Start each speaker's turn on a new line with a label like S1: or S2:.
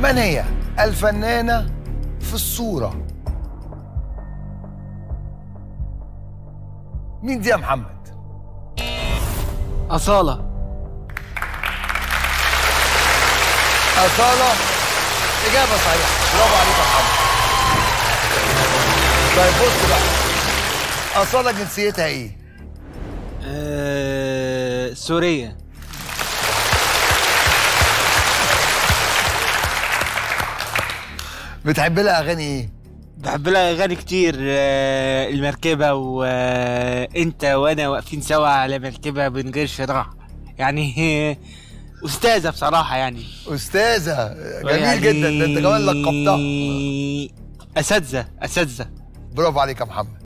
S1: من هي الفنانة في الصورة مين دي يا محمد
S2: أصالة
S1: أصالة إجابة صحيحة برافو عليك يا محمد طيب بص بقى أصالة جنسيتها إيه؟
S2: آه... سورية
S1: بتحب لها أغاني إيه؟
S2: بحب لها أغاني كتير آه... المركبة وأنت وأنا واقفين سوا على مركبة من غير شراع يعني آه، أستاذة بصراحة يعني
S1: أستاذة جميل
S2: يعني
S1: جدا ده أنت كمان لقبتها
S2: أساتذة أساتذة
S1: برافو عليك يا محمد